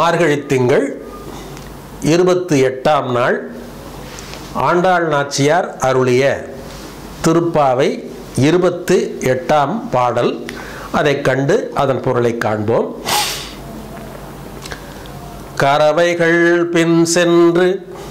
மார்கழி திங்கள் இருபத்தி எட்டாம் நாள் ஆண்டாள் நாச்சியார் அருளிய திருப்பாவை இருபத்து எட்டாம் பாடல் அதைக் கண்டு அதன் பொருளை காண்போம் கறவைகள் பின் சென்று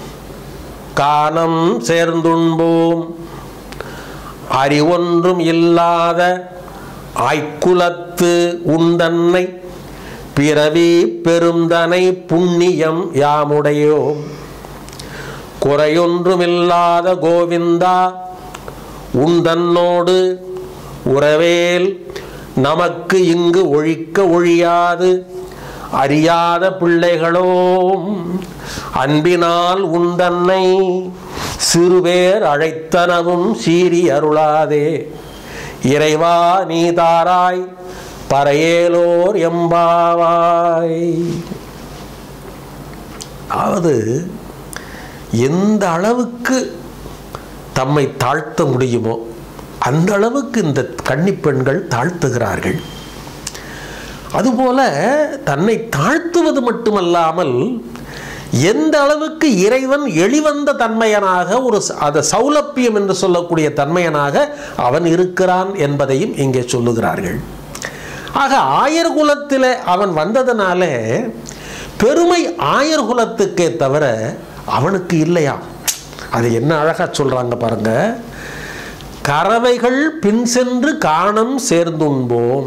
கானம் சேர்ந்துண்போம் அறிவொன்றும் இல்லாத ஆய்க்குலத்து உண்டன்னை பிறவி பெருந்தனை புண்ணியம் யாமுடையோம் குறையொன்றுமில்லாத கோவிந்தா உந்தன்னோடு உறவேல் நமக்கு இங்கு ஒழிக்க ஒழியாது அறியாத பிள்ளைகளோம் அன்பினால் உந்தன்னை சிறுபேர் அழைத்தனவும் சீறி அருளாதே இறைவா நீ தாராய் பறையேலோர் எம்பாவாய் அதாவது எந்த அளவுக்கு தம்மை தாழ்த்த முடியுமோ அந்த அளவுக்கு இந்த கன்னிப் பெண்கள் தாழ்த்துகிறார்கள் அதுபோல தன்னை தாழ்த்துவது மட்டுமல்லாமல் எந்த அளவுக்கு இறைவன் எளிவந்த தன்மையனாக ஒரு ச- அது சௌலப்பியம் என்று சொல்லக்கூடிய தன்மையனாக அவன் இருக்கிறான் என்பதையும் இங்கே சொல்லுகிறார்கள் ஆக ஆயர் குலத்தில் அவன் வந்ததனால பெருமை ஆயர் குலத்துக்கே தவிர அவனுக்கு இல்லையா அது என்ன அழகா சொல்றாங்க பாருங்க கறவைகள் பின் சென்று காணம் சேர்ந்துண்போம்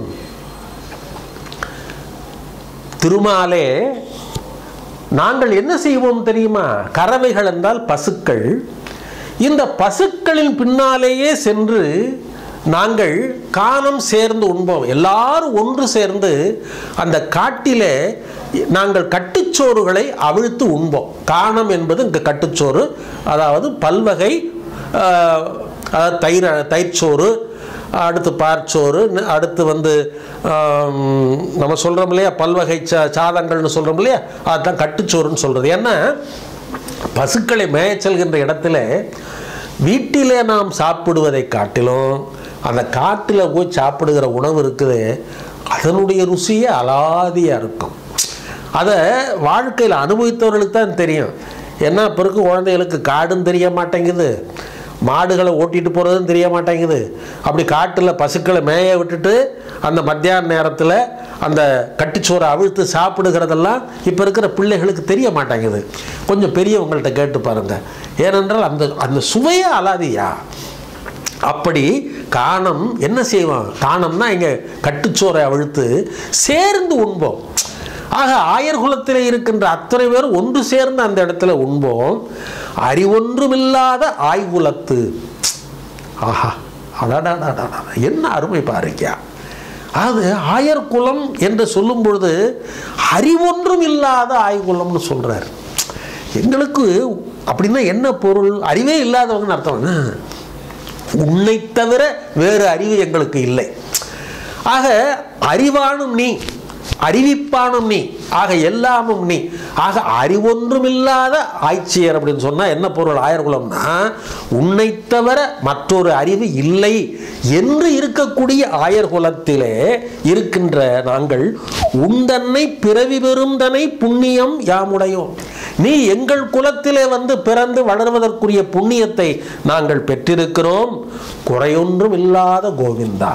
திருமாலே நாங்கள் என்ன செய்வோம் தெரியுமா கறவைகள் என்றால் பசுக்கள் இந்த பசுக்களின் பின்னாலேயே சென்று நாங்கள் காணம் சேர்ந்து உண்போம் எல்லாரும் ஒன்று சேர்ந்து அந்த காட்டிலே நாங்கள் கட்டுச்சோறுகளை அவிழ்த்து உண்போம் காணம் என்பது இங்கே கட்டுச்சோறு அதாவது பல்வகை ஆஹ், அதாவது தயிர் தயிர்ச்சோறு அடுத்து பார்ச்சோறு ந- அடுத்து வந்து ஆம், நம்ம சொல்கிறோம் இல்லையா பல்வகை சா சாதங்கள்னு சொல்கிறோம் இல்லையா அதுதான் கட்டுச்சோறுன்னு சொல்கிறது ஏன்னா பசுக்களை மேயச் செல்கின்ற இடத்துல வீட்டிலே நாம் சாப்பிடுவதை காட்டிலும் அந்த காட்டில் போய் சாப்பிடுகிற உணவு இருக்குது அதனுடைய ருசியே அலாதியாக இருக்கும் அதை வாழ்க்கையில் அனுபவித்தவர்களுக்கு தான் தெரியும் என்ன பிறகு குழந்தைகளுக்கு காடும் தெரிய மாட்டேங்குது மாடுகளை ஓட்டிட்டு போகிறதும் தெரிய மாட்டேங்குது அப்படி காட்டில் பசுக்களை மேய விட்டுட்டு அந்த மத்தியான நேரத்தில் அந்த கட்டிச்சோறை அவிழ்த்து சாப்பிடுகிறதெல்லாம் இப்போ இருக்கிற பிள்ளைகளுக்கு தெரிய மாட்டேங்குது கொஞ்சம் பெரியவங்கள்ட்ட கேட்டு பாருங்க ஏனென்றால் அந்த அந்த சுவையே அலாதியா அப்படி காணம் என்ன செய்வோம் காணம்னா இங்கே கட்டுச்சோறை அவிழ்த்து சேர்ந்து உண்போம் ஆக ஆயர் குலத்தில் இருக்கின்ற அத்தனை பேர் ஒன்று சேர்ந்து அந்த இடத்துல உண்போம் அறிவொன்றுமில்லாத ஆய்குலத்து ஆஹா அடாடாடாடா என்ன அருமை பாருங்க அது ஆயர் குலம் என்று சொல்லும் பொழுது அறிவொன்றும் இல்லாத ஆய்குலம்னு சொல்றார் எங்களுக்கு அப்படின்னா என்ன பொருள் அறிவே இல்லாதவங்கன்னு அர்த்தம் உன்னை தவிர வேறு அறிவு எங்களுக்கு இல்லை ஆக அறிவானும் நீ அறிவிப்பானும் நீ ஆக எல்லாமும் நீ ஆக அறிவொன்றுமில்லாத ஆய்ச்சியர் அப்படின்னு சொன்னா என்ன பொருள் ஆயர்குலம்னா உன்னை தவிர மற்றொரு அறிவு இல்லை என்று இருக்கக்கூடிய ஆயர்குலத்திலே இருக்கின்ற நாங்கள் உந்தன்னை பிறவி பெருந்தனை புண்ணியம் யாமுடையோம் நீ எங்கள் குலத்திலே வந்து பிறந்து வளர்வதற்குரிய புண்ணியத்தை நாங்கள் பெற்றிருக்கிறோம் குறையொன்றும் இல்லாத கோவிந்தா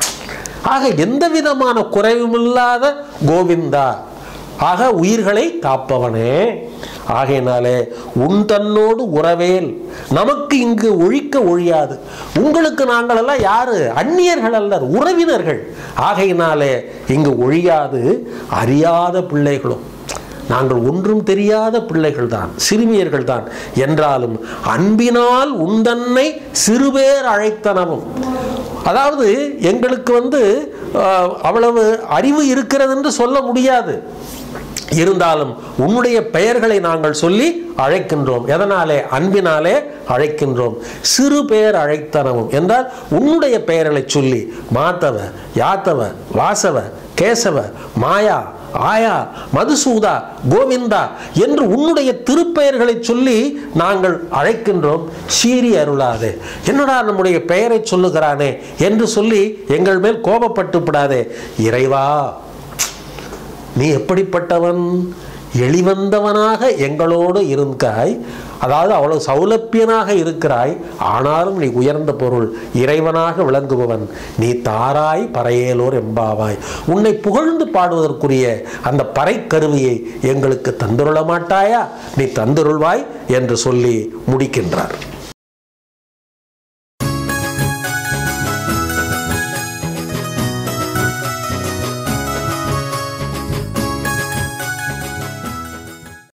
ஆக எந்த விதமான குறைவுமில்லாத கோவிந்தா ஆக உயிர்களை காப்பவனே ஆகையினாலே உன் தன்னோடு உறவேல் நமக்கு இங்கு ஒழிக்க ஒழியாது உங்களுக்கு நாங்கள் எல்லாம் யாரு அந்நியர்கள் அல்லர் உறவினர்கள் ஆகையினாலே இங்கு ஒழியாது அறியாத பிள்ளைகளும் நாங்கள் ஒன்றும் தெரியாத பிள்ளைகள் தான் சிறுமியர்கள் தான் என்றாலும் அன்பினால் உந்தன்னை சிறுபேர் அழைத்தனவும் அதாவது எங்களுக்கு வந்து ஆஹ், அவ்வளவு அறிவு இருக்கிறது என்று சொல்ல முடியாது இருந்தாலும் உன்னுடைய பெயர்களை நாங்கள் சொல்லி அழைக்கின்றோம் எதனாலே அன்பினாலே அழைக்கின்றோம் சிறு பெயர் அழைத்தனவும் என்றால் உன்னுடைய பெயர்களை சொல்லி மாத்தவ யாத்தவ வாசவ கேசவ மாயா ஆயா மதுசூதா கோவிந்தா என்று உன்னுடைய திருப்பெயர்களை சொல்லி நாங்கள் அழைக்கின்றோம் சீறி அருளாதே என்னடா நம்முடைய பெயரை சொல்லுகிறானே என்று சொல்லி எங்கள் மேல் கோபப்பட்டு விடாதே இறைவா நீ எப்படிப்பட்டவன் எளிவந்தவனாக எங்களோடு இருக்காய் அதாவது அவ்வளவு சௌலப்பியனாக இருக்கிறாய் ஆனாலும் நீ உயர்ந்த பொருள் இறைவனாக விளங்குபவன் நீ தாராய் பறையேலோர் எம்பாவாய் உன்னை புகழ்ந்து பாடுவதற்குரிய அந்த பறை கருவியை எங்களுக்கு தந்துருள மாட்டாயா நீ தந்துருள்வாய் என்று சொல்லி முடிக்கின்றார்